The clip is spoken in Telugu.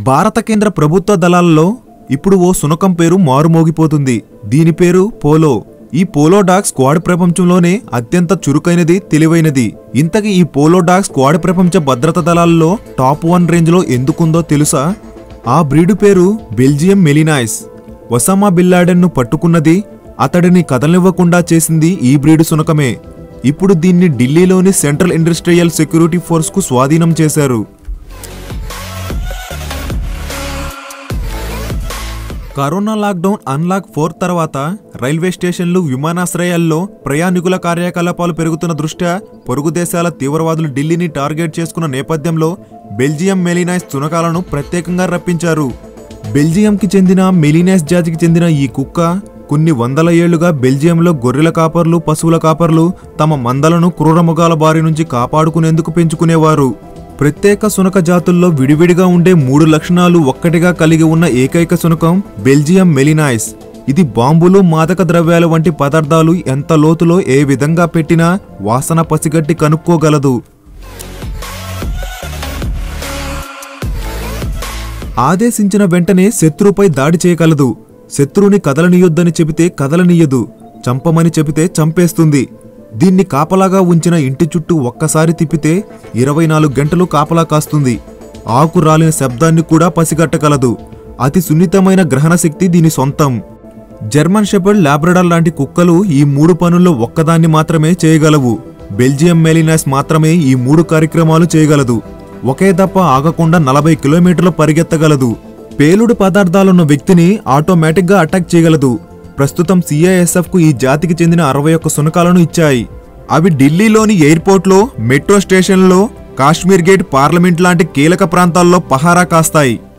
భారత కేంద్ర ప్రభుత్వ దళాలలో ఇప్పుడు ఓ సునకం పేరు మారుమోగిపోతుంది దీని పేరు పోలో ఈ పోలో డాగ్ స్క్వాడ్ ప్రపంచంలోనే అత్యంత చురుకైనది తెలివైనది ఇంతకీ ఈ పోలో డాగ్ స్క్వాడ్ ప్రపంచ భద్రతా దళాల్లో టాప్ వన్ రేంజ్లో ఎందుకుందో తెలుసా ఆ బ్రీడు పేరు బెల్జియం మెలినాయిస్ ఒసామా బిల్లాడెన్ను పట్టుకున్నది అతడిని కదలనివ్వకుండా చేసింది ఈ బ్రీడు సునకమే ఇప్పుడు దీన్ని ఢిల్లీలోని సెంట్రల్ ఇండస్ట్రియల్ సెక్యూరిటీ ఫోర్స్కు స్వాధీనం చేశారు కరోనా లాక్డౌన్ అన్లాక్ ఫోర్ తర్వాత రైల్వే స్టేషన్లు విమానాశ్రయాల్లో ప్రయాణికుల కార్యకలాపాలు పెరుగుతున్న దృష్ట్యా పొరుగు దేశాల తీవ్రవాదులు ఢిల్లీని టార్గెట్ చేసుకున్న నేపథ్యంలో బెల్జియం మెలినాయిస్ తునకాలను ప్రత్యేకంగా రప్పించారు బెల్జియంకి చెందిన మెలినాయిస్ జాతికి చెందిన ఈ కుక్క కొన్ని వందల ఏళ్లుగా బెల్జియంలో గొర్రెల కాపర్లు పశువుల కాపర్లు తమ మందలను క్రూరముగాల బారి నుంచి కాపాడుకునేందుకు పెంచుకునేవారు ప్రత్యేక సునక జాతుల్లో విడివిడిగా ఉండే మూడు లక్షణాలు ఒక్కటిగా కలిగి ఉన్న ఏకైక సునకం బెల్జియం మెలినాయిస్ ఇది బాంబులు మాదక ద్రవ్యాలు వంటి పదార్థాలు ఎంత లోతులో ఏ విధంగా పెట్టినా వాసన పసిగట్టి కనుక్కోగలదు ఆదేశించిన వెంటనే శత్రువుపై దాడి చేయగలదు శత్రువుని కదలనీయొద్దని చెబితే కదలనీయదు చంపమని చెబితే చంపేస్తుంది దీన్ని కాపలాగా ఉంచిన ఇంటి చుట్టూ ఒక్కసారి తిప్పితే ఇరవై నాలుగు గంటలు కాపలా కాస్తుంది ఆకు రాలిన శబ్దాన్ని కూడా పసిగట్టగలదు అతి సున్నితమైన గ్రహణ శక్తి దీని సొంతం జర్మన్ షెపర్డ్ లాబ్రడార్ లాంటి కుక్కలు ఈ మూడు పనుల్లో ఒక్కదాన్ని మాత్రమే చేయగలవు బెల్జియం మెలినాస్ మాత్రమే ఈ మూడు కార్యక్రమాలు చేయగలదు ఒకే దప్ప ఆగకుండా నలభై కిలోమీటర్లు పరిగెత్తగలదు పేలుడు పదార్థాలున్న వ్యక్తిని ఆటోమేటిక్గా అటాక్ చేయగలదు ప్రస్తుతం సిఐఎస్ఎఫ్ కు ఈ జాతికి చెందిన అరవై ఒక్క సునకాలను ఇచ్చాయి అవి ఢిల్లీలోని ఎయిర్పోర్ట్లో మెట్రో స్టేషన్లో కాశ్మీర్ గేట్ పార్లమెంట్ లాంటి కీలక ప్రాంతాల్లో పహారా కాస్తాయి